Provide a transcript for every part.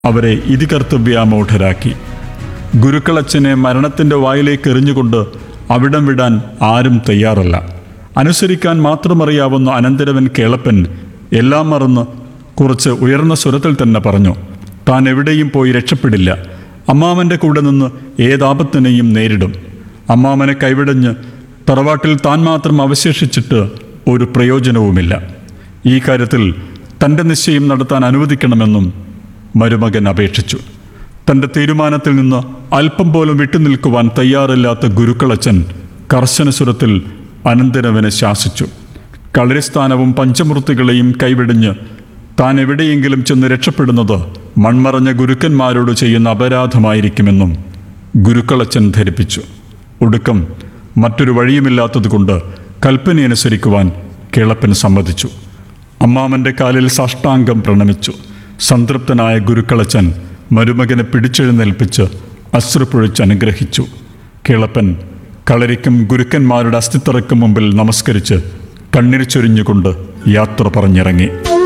അവരെ ഇതികർത്തവ്യാമൂഢരാക്കി ഗുരുക്കളച്ചനെ മരണത്തിൻ്റെ വായിലേക്ക് എറിഞ്ഞുകൊണ്ട് അവിടം വിടാൻ ആരും തയ്യാറല്ല അനുസരിക്കാൻ മാത്രമറിയാവുന്ന അനന്തരവൻ കേളപ്പൻ എല്ലാം മറന്ന് കുറച്ച് ഉയർന്ന സ്വരത്തിൽ തന്നെ പറഞ്ഞു താൻ എവിടെയും പോയി രക്ഷപ്പെടില്ല അമ്മാവൻ്റെ കൂടെ നിന്ന് ഏതാപത്തിനെയും നേരിടും അമ്മാവനെ കൈവിടഞ്ഞ് തറവാട്ടിൽ താൻ മാത്രം അവശേഷിച്ചിട്ട് ഒരു പ്രയോജനവുമില്ല ഈ കാര്യത്തിൽ തൻ്റെ നിശ്ചയം നടത്താൻ അനുവദിക്കണമെന്നും മരുമകൻ അപേക്ഷിച്ചു തൻ്റെ തീരുമാനത്തിൽ നിന്ന് അല്പം പോലും വിട്ടുനിൽക്കുവാൻ തയ്യാറില്ലാത്ത ഗുരുക്കളച്ചൻ കർശന സ്വരത്തിൽ അനന്തരവനെ ശാസിച്ചു കളരിസ്ഥാനവും പഞ്ചമൂർത്തികളെയും കൈവിടിഞ്ഞ് താൻ എവിടെയെങ്കിലും ചെന്ന് രക്ഷപ്പെടുന്നത് മൺമറഞ്ഞ ഗുരുക്കന്മാരോട് ചെയ്യുന്ന അപരാധമായിരിക്കുമെന്നും ഗുരുക്കളച്ചൻ ധരിപ്പിച്ചു ഒടുക്കം മറ്റൊരു വഴിയുമില്ലാത്തതുകൊണ്ട് കൽപ്പനയനുസരിക്കുവാൻ കിളപ്പൻ സമ്മതിച്ചു അമ്മാമൻ്റെ കാലിൽ സാഷ്ടാംഗം പ്രണമിച്ചു സംതൃപ്തനായ ഗുരുക്കളച്ചൻ മരുമകനെ പിടിച്ചെഴുന്നേൽപ്പിച്ച് അശ്രുപൊഴിച്ച് അനുഗ്രഹിച്ചു കിളപ്പൻ കളരിക്കും ഗുരുക്കന്മാരുടെ അസ്ഥിത്തറയ്ക്കും മുമ്പിൽ നമസ്കരിച്ച് കണ്ണീർ ചൊരിഞ്ഞുകൊണ്ട് യാത്ര പറഞ്ഞിറങ്ങി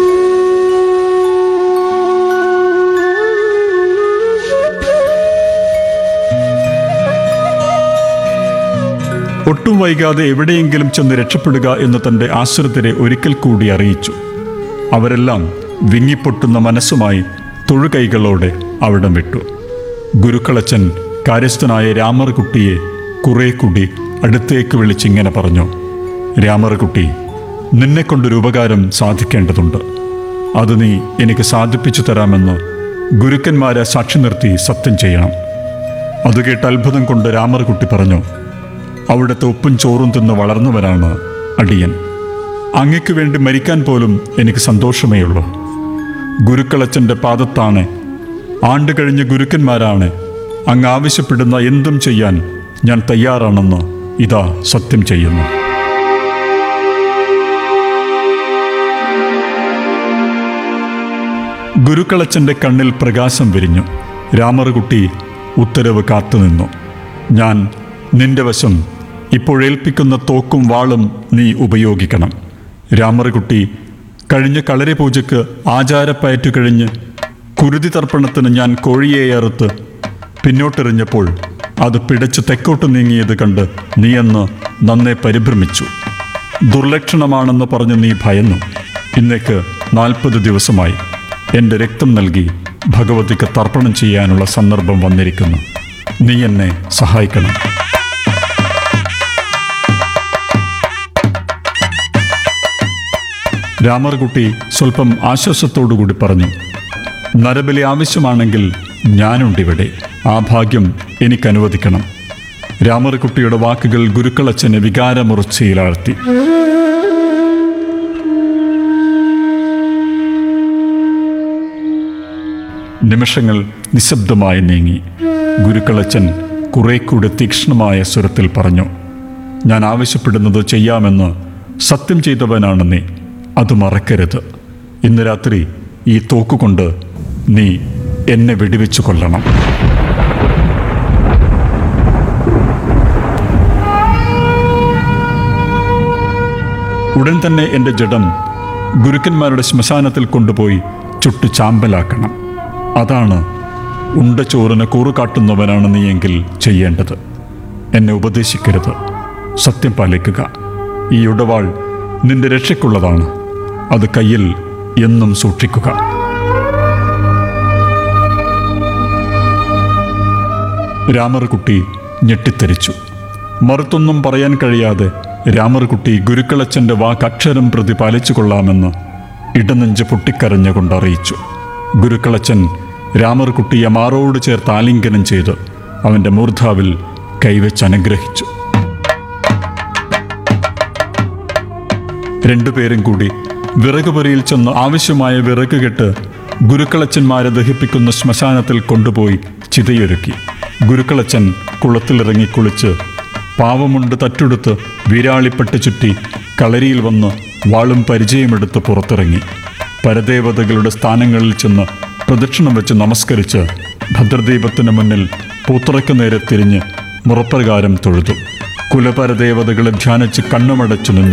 ഒട്ടും വൈകാതെ എവിടെയെങ്കിലും ചെന്ന് രക്ഷപ്പെടുക എന്ന് തൻ്റെ ആശ്രിതരെ ഒരിക്കൽ കൂടി അറിയിച്ചു അവരെല്ലാം വിങ്ങിപ്പൊട്ടുന്ന മനസ്സുമായി തൊഴുകൈകളോടെ അവിടം വിട്ടു ഗുരുക്കളച്ചൻ കാര്യസ്ഥനായ രാമർകുട്ടിയെ കുറെ കൂടി അടുത്തേക്ക് വിളിച്ചിങ്ങനെ പറഞ്ഞു രാമർകുട്ടി നിന്നെക്കൊണ്ടൊരു ഉപകാരം സാധിക്കേണ്ടതുണ്ട് അത് നീ എനിക്ക് സാധിപ്പിച്ചു തരാമെന്ന് ഗുരുക്കന്മാരെ സാക്ഷി നിർത്തി സത്യം ചെയ്യണം അത് കേട്ട് അത്ഭുതം കൊണ്ട് രാമർകുട്ടി പറഞ്ഞു അവിടുത്തെ ഉപ്പും ചോറും തിന്ന് വളർന്നവരാണ് അടിയൻ അങ്ങയ്ക്ക് വേണ്ടി മരിക്കാൻ പോലും എനിക്ക് സന്തോഷമേ ഉള്ളൂ ഗുരുക്കളച്ചൻ്റെ പാദത്താണ് ആണ്ട് കഴിഞ്ഞ ഗുരുക്കന്മാരാണ് അങ്ങ് ആവശ്യപ്പെടുന്ന എന്തും ചെയ്യാൻ ഞാൻ തയ്യാറാണെന്ന് ഇതാ സത്യം ചെയ്യുന്നു ഗുരുക്കളച്ചൻ്റെ കണ്ണിൽ പ്രകാശം വിരിഞ്ഞു രാമറുകുട്ടി ഉത്തരവ് കാത്തുനിന്നു ഞാൻ നിന്റെ വശം ഇപ്പോഴേൽപ്പിക്കുന്ന തോക്കും വാളും നീ ഉപയോഗിക്കണം രാമറുകുട്ടി കഴിഞ്ഞ കളരി പൂജയ്ക്ക് ആചാരപ്പയറ്റു കഴിഞ്ഞ് കുരുതി തർപ്പണത്തിന് ഞാൻ കോഴിയെ അറുത്ത് പിന്നോട്ടെറിഞ്ഞപ്പോൾ അത് പിടച്ച് തെക്കോട്ട് നീങ്ങിയത് കണ്ട് നീയെന്ന് നന്നെ പരിഭ്രമിച്ചു ദുർലക്ഷണമാണെന്ന് പറഞ്ഞ് നീ ഭയന്നു ഇന്നേക്ക് നാൽപ്പത് ദിവസമായി എൻ്റെ രക്തം നൽകി ഭഗവതിക്ക് തർപ്പണം ചെയ്യാനുള്ള സന്ദർഭം വന്നിരിക്കുന്നു നീ എന്നെ സഹായിക്കണം രാമർകുട്ടി സ്വല്പം ആശ്വാസത്തോടുകൂടി പറഞ്ഞു നരബലി ആവശ്യമാണെങ്കിൽ ഞാനുണ്ടിവിടെ ആ ഭാഗ്യം എനിക്ക് അനുവദിക്കണം രാമർകുട്ടിയുടെ വാക്കുകൾ ഗുരുക്കളച്ചനെ വികാരമുറച്ചയിലാഴ്ത്തി നിമിഷങ്ങൾ നിശബ്ദമായി നീങ്ങി ഗുരുക്കളച്ചൻ കുറെ കൂടെ തീക്ഷ്ണമായ സ്വരത്തിൽ പറഞ്ഞു ഞാൻ ആവശ്യപ്പെടുന്നത് ചെയ്യാമെന്ന് സത്യം ചെയ്തവനാണ് നീ അത് മറക്കരുത് ഇന്ന് രാത്രി ഈ തോക്കുകൊണ്ട് നീ എന്നെ വെടിവെച്ചു കൊല്ലണം ഉടൻ തന്നെ എൻ്റെ ജഡം ഗുരുക്കന്മാരുടെ ശ്മശാനത്തിൽ കൊണ്ടുപോയി ചുട്ടു ചാമ്പലാക്കണം അതാണ് ഉണ്ട ചോറിന് കൂറുകാട്ടുന്നവനാണ് നീയെങ്കിൽ ചെയ്യേണ്ടത് എന്നെ ഉപദേശിക്കരുത് സത്യം പാലിക്കുക ഈ ഉടവാൾ നിന്റെ രക്ഷയ്ക്കുള്ളതാണ് അത് കയ്യിൽ എന്നും സൂക്ഷിക്കുക രാമർകുട്ടി ഞെട്ടിത്തെരിച്ചു മറുത്തൊന്നും പറയാൻ കഴിയാതെ രാമർകുട്ടി ഗുരുക്കളച്ചൻ്റെ വാക്കക്ഷരം പ്രതി പാലിച്ചു കൊള്ളാമെന്ന് ഇടനെഞ്ച് പൊട്ടിക്കരഞ്ഞുകൊണ്ട് അറിയിച്ചു ഗുരുക്കളച്ചൻ രാമർകുട്ടിയെ മാറോട് ചേർത്ത് ആലിംഗനം ചെയ്ത് അവൻ്റെ മൂർധാവിൽ കൈവച്ച് അനുഗ്രഹിച്ചു രണ്ടുപേരും കൂടി വിറകുപുരയിൽ ചെന്ന് ആവശ്യമായ വിറക് കെട്ട് ഗുരുക്കളച്ചന്മാരെ ദഹിപ്പിക്കുന്ന ശ്മശാനത്തിൽ കൊണ്ടുപോയി ചിതയൊരുക്കി ഗുരുക്കളച്ചൻ കുളത്തിലിറങ്ങി കുളിച്ച് പാവമുണ്ട് തറ്റുടുത്ത് വീരാളിപ്പെട്ട് ചുറ്റി കളരിയിൽ വന്ന് വാളും പരിചയമെടുത്ത് പുറത്തിറങ്ങി പരദേവതകളുടെ സ്ഥാനങ്ങളിൽ ചെന്ന് പ്രദക്ഷിണം വെച്ച് നമസ്കരിച്ച് ഭദ്രദീപത്തിന് മുന്നിൽ പൂത്തുറയ്ക്ക് നേരെ തിരിഞ്ഞ് മുറപ്രകാരം തൊഴുതു കുലപരദേവതകളെ ധ്യാനിച്ച് കണ്ണുമടച്ചു നിന്നു